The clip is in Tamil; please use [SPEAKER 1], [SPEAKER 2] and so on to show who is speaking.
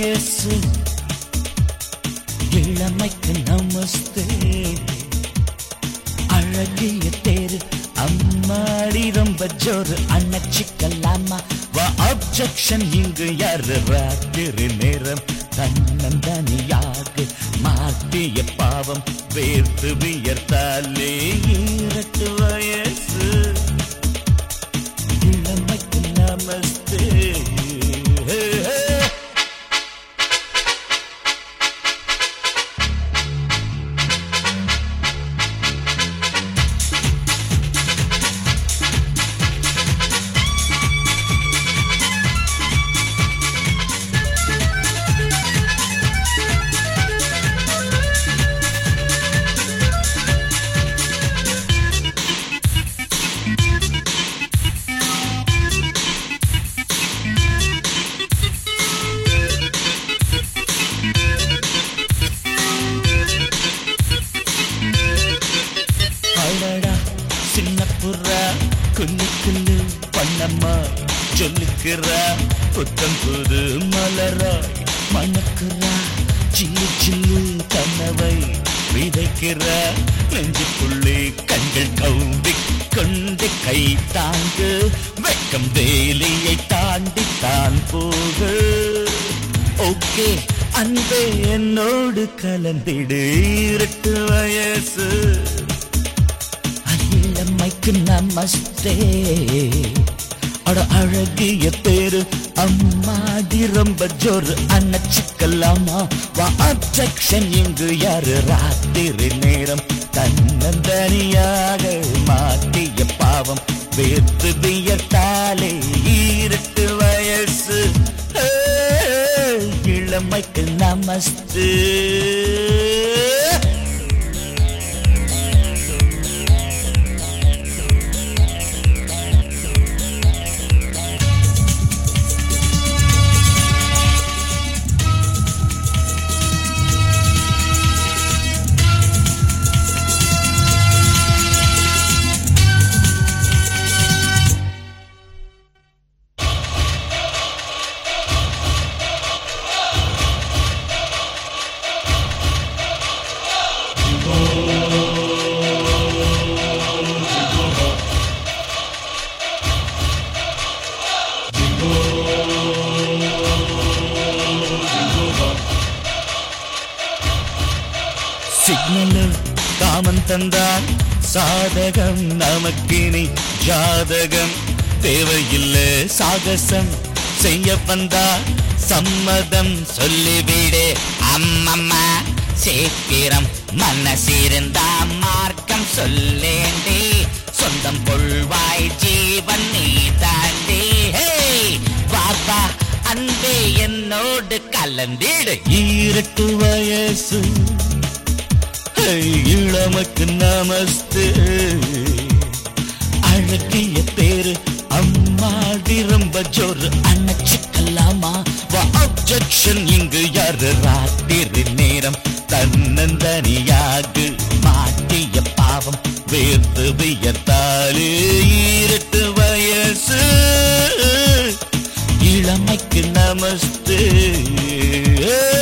[SPEAKER 1] வயசு இளமைக்கு நமஸ்தே அழகிய தேரு அம்மாடி ரொம்ப ஜோரு அண்ணச்சிக்கலாமா வா அப்செக்ஷன் இங்கு யாரு ராத்திரி நேரம் தன்னந்தனியாக மாட்டிய பாவம் வேர்த்து வியர்த்தாலே ஈரட்டு வயசு இளமைக்கு நமஸ்தே ஹே, ஹே. அடடா சின்ன புறா குன்னு குன்னு பண்ணம்மா சொல்லுக்கிறா புத்தம் புது மலராய் மணக்கிறா சில்லு சில்லு கனவை விதைக்கிறா நெஞ்சுக்குள்ளே கண்கள் கவுண்டி கொண்டு கை தாங்கு வெக்கம் வேலியை தாண்டி தான் போகு ஓகே அன்பே என்னோடு கலந்திடு இருட்டு வயசு இளமைக்கு நமஸ்தே அட அழகிய பேரு அம்மாடி ரொம்ப ஜோரு அண்ணச்சிக்கலாமா வா அப்செக்ஷன் இங்கு யாரு ராத்திரி நேரம் தன்னந்தனியாக மாட்டிய பாவம் வேர்த்து வியர்த்தாலே ஈரட்டு வயசு ஏ, இளமைக்கு நமஸ்தே சிக்னல் காமன் தந்தான் சாதகம் நமக்கினி ஜாதகம் தேவையில்லை சாகசம் செய்ய வந்தா சம்மதம் சொல்லிவிடு அம்மம்மா சீக்கிரம் மனசிருந்தா மார்க்கம் சொல்லேண்டி சொந்தம் கொள்வாய் ஜீவன் நீ தாண்டி ஹே பாப்பா அன்பே என்னோடு கலந்திடு ஈரட்டு வயசு ஹே, இளமக்கு நமஸ்தே அழகிய பேரு அம்மாடி ரொம்ப ஜோரு அண்ணச்சிக்கலாமா வா அப்செக்ஷன் இங்கு யாரு ராத்திரி நேரம் தன்னந்தனியாக மாட்டிய பாவம் வேர்த்து வியத்தாலே ஈரட்டு வயசு இளமைக்கு நமஸ்தே